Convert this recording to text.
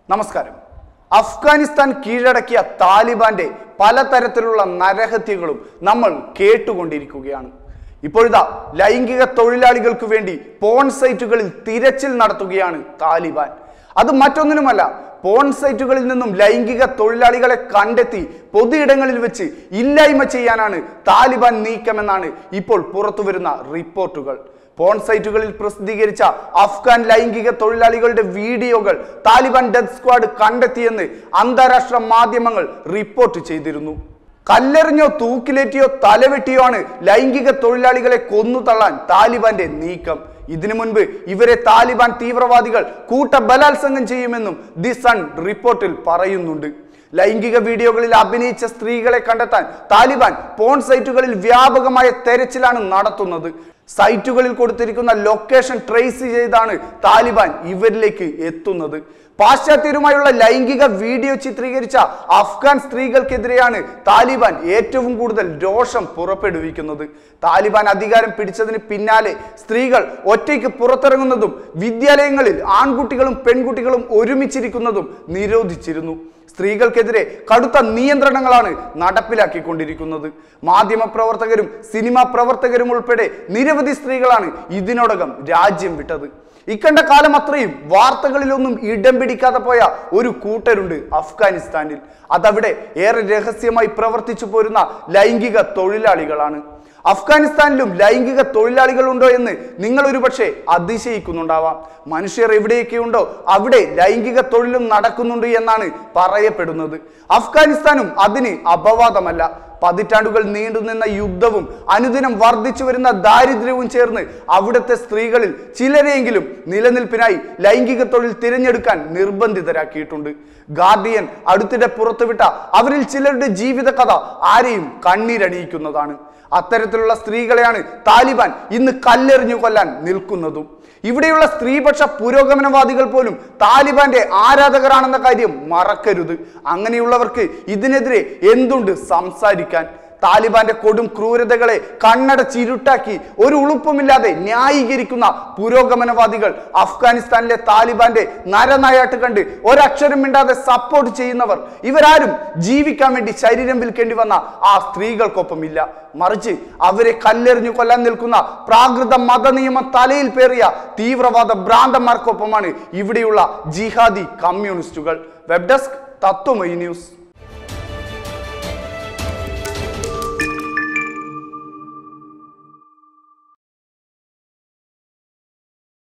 നമസ്കാരം അഫ്ഗാനിസ്ഥാൻ കീഴടക്കിയ താലിബാന്റെ പലതരത്തിലുള്ള നരഹത്യകളും നമ്മൾ കേട്ടുകൊണ്ടിരിക്കുകയാണ് ഇപ്പോഴിതാ ലൈംഗിക തൊഴിലാളികൾക്ക് വേണ്ടി പോൺ സൈറ്റുകളിൽ തിരച്ചിൽ നടത്തുകയാണ് താലിബാൻ അത് മറ്റൊന്നിനുമല്ല പോൺ സൈറ്റുകളിൽ നിന്നും ലൈംഗിക തൊഴിലാളികളെ കണ്ടെത്തി പൊതുയിടങ്ങളിൽ വെച്ച് ഇല്ലായ്മ ചെയ്യാനാണ് താലിബാൻ നീക്കമെന്നാണ് ഇപ്പോൾ പുറത്തുവരുന്ന റിപ്പോർട്ടുകൾ പോൺ സൈറ്റുകളിൽ പ്രസിദ്ധീകരിച്ച അഫ്ഗാൻ ലൈംഗിക തൊഴിലാളികളുടെ വീഡിയോകൾ താലിബാൻ ഡെത്ത് സ്ക്വാഡ് കണ്ടെത്തിയെന്ന് അന്താരാഷ്ട്ര മാധ്യമങ്ങൾ റിപ്പോർട്ട് ചെയ്തിരുന്നു കല്ലെറിഞ്ഞോ തൂക്കിലേറ്റിയോ തലവെട്ടിയോ ആണ് ലൈംഗിക തൊഴിലാളികളെ കൊന്നു തള്ളാൻ താലിബാന്റെ നീക്കം ഇതിനു മുൻപ് ഇവരെ താലിബാൻ തീവ്രവാദികൾ കൂട്ട ബലാത്സംഗം ചെയ്യുമെന്നും ദി സൺ റിപ്പോർട്ടിൽ പറയുന്നുണ്ട് ലൈംഗിക വീഡിയോകളിൽ അഭിനയിച്ച സ്ത്രീകളെ കണ്ടെത്താൻ താലിബാൻ പോൺ സൈറ്റുകളിൽ വ്യാപകമായ തെരച്ചിലാണ് നടത്തുന്നത് സൈറ്റുകളിൽ കൊടുത്തിരിക്കുന്ന ലൊക്കേഷൻ ട്രേസ് ചെയ്താണ് താലിബാൻ ഇവരിലേക്ക് എത്തുന്നത് പാശ്ചാത്യരുമായുള്ള ലൈംഗിക വീഡിയോ ചിത്രീകരിച്ച അഫ്ഗാൻ സ്ത്രീകൾക്കെതിരെയാണ് താലിബാൻ ഏറ്റവും കൂടുതൽ രോഷം പുറപ്പെടുവിക്കുന്നത് താലിബാൻ അധികാരം പിടിച്ചതിന് പിന്നാലെ സ്ത്രീകൾ ഒറ്റയ്ക്ക് പുറത്തിറങ്ങുന്നതും വിദ്യാലയങ്ങളിൽ ആൺകുട്ടികളും പെൺകുട്ടികളും ഒരുമിച്ചിരിക്കുന്നതും നിരോധിച്ചിരുന്നു സ്ത്രീകൾക്കെതിരെ കടുത്ത നിയന്ത്രണങ്ങളാണ് നടപ്പിലാക്കിക്കൊണ്ടിരിക്കുന്നത് മാധ്യമ പ്രവർത്തകരും സിനിമാ പ്രവർത്തകരും ഉൾപ്പെടെ നിരവധി സ്ത്രീകളാണ് ഇതിനോടകം രാജ്യം വിട്ടത് ഇക്കണ്ട കാലം അത്രയും വാർത്തകളിലൊന്നും ഇടം പിടിക്കാതെ പോയ ഒരു കൂട്ടരുണ്ട് അഫ്ഗാനിസ്ഥാനിൽ അതവിടെ ഏറെ രഹസ്യമായി പ്രവർത്തിച്ചു പോരുന്ന ലൈംഗിക തൊഴിലാളികളാണ് അഫ്ഗാനിസ്ഥാനിലും ലൈംഗിക തൊഴിലാളികളുണ്ടോ എന്ന് നിങ്ങൾ ഒരുപക്ഷെ അതിശയിക്കുന്നുണ്ടാവാം മനുഷ്യർ എവിടെയൊക്കെ ഉണ്ടോ അവിടെ ലൈംഗിക തൊഴിലും നടക്കുന്നുണ്ട് എന്നാണ് പറയപ്പെടുന്നത് അഫ്ഗാനിസ്ഥാനും അതിന് അപവാദമല്ല പതിറ്റാണ്ടുകൾ നീണ്ടുനിന്ന യുദ്ധവും അനുദിനം വർദ്ധിച്ചു വരുന്ന ദാരിദ്ര്യവും ചേർന്ന് അവിടുത്തെ സ്ത്രീകളിൽ ചിലരെയെങ്കിലും നിലനിൽപ്പിനായി ലൈംഗിക തൊഴിൽ തിരഞ്ഞെടുക്കാൻ നിർബന്ധിതരാക്കിയിട്ടുണ്ട് ഗാർഡിയൻ അടുത്തിടെ പുറത്തുവിട്ട അവരിൽ ചിലരുടെ ജീവിത കഥ ആരെയും കണ്ണീരണിയിക്കുന്നതാണ് അത്തരത്തിലുള്ള സ്ത്രീകളെയാണ് താലിബാൻ ഇന്ന് കല്ലെറിഞ്ഞു കൊല്ലാൻ നിൽക്കുന്നതും ഇവിടെയുള്ള സ്ത്രീപക്ഷ പുരോഗമനവാദികൾ പോലും താലിബാന്റെ ആരാധകരാണെന്ന കാര്യം മറക്കരുത് അങ്ങനെയുള്ളവർക്ക് ഇതിനെതിരെ എന്തുണ്ട് സംസാരിക്കാൻ താലിബാന്റെ കൊടും ക്രൂരതകളെ കണ്ണടച്ചിരുട്ടാക്കി ഒരു ഉളുപ്പുമില്ലാതെ ന്യായീകരിക്കുന്ന പുരോഗമനവാദികൾ അഫ്ഗാനിസ്ഥാനിലെ താലിബാന്റെ നരനായാട്ട് കണ്ട് ഒരക്ഷരം മിണ്ടാതെ സപ്പോർട്ട് ചെയ്യുന്നവർ ഇവരാരും ജീവിക്കാൻ വേണ്ടി ശരീരം വിൽക്കേണ്ടി വന്ന ആ സ്ത്രീകൾക്കൊപ്പം ഇല്ല മറിച്ച് അവരെ കല്ലെറിഞ്ഞു കൊല്ലാൻ നിൽക്കുന്ന പ്രാകൃത മതനിയമം തലയിൽ പേറിയ തീവ്രവാദ ഭ്രാന്തന്മാർക്കൊപ്പമാണ് ഇവിടെയുള്ള ജിഹാദി കമ്മ്യൂണിസ്റ്റുകൾ വെബ് ഡെസ്ക് തത്വമയി ന്യൂസ്